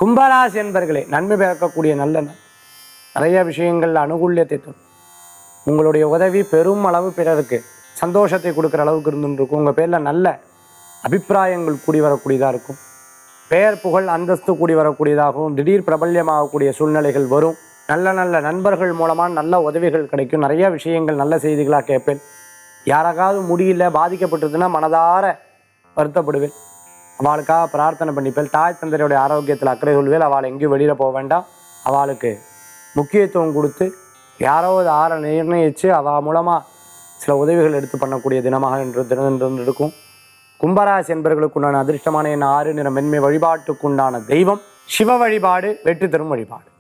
கும்பராசி என்பர்களே நன்மை பிறக்கக்கூடிய நல்ல நாள் நிறைய விஷயங்கள் அனுகூல்யத்தை தரும் உங்களுடைய உதவி பெரும் அளவு பிறருக்கு சந்தோஷத்தை கொடுக்குற அளவுக்கு இருந்துருக்கும் உங்கள் பேரில் நல்ல அபிப்பிராயங்கள் கூடி வரக்கூடியதாக இருக்கும் பெயர் புகழ் அந்தஸ்து கூடி வரக்கூடியதாகவும் திடீர் பிரபல்யமாகக்கூடிய சூழ்நிலைகள் வரும் நல்ல நல்ல நண்பர்கள் மூலமாக நல்ல உதவிகள் கிடைக்கும் நிறைய விஷயங்கள் நல்ல செய்திகளாக கேட்பேன் யாராவது முடியல பாதிக்கப்பட்டிருதுன்னா மனதார வருத்தப்படுவேன் அவளுக்காக பிரார்த்தனை பண்ணிப்பேன் தாய் தந்தையுடைய ஆரோக்கியத்தில் அக்கறை கொள்வேன் அவள் எங்கேயும் வெளியில் போக வேண்டாம் அவளுக்கு முக்கியத்துவம் கொடுத்து யாரோ ஒரு ஆற நிர்ணயித்து அவள் மூலமாக சில உதவிகள் எடுத்து பண்ணக்கூடிய தினமாக இன்று தினம் இருக்கும் கும்பராசி என்பவர்களுக்குண்டான அதிர்ஷ்டமான என் ஆறு நிற மென்மை வழிபாட்டுக்குண்டான தெய்வம் சிவ வழிபாடு வெற்றி தரும் வழிபாடு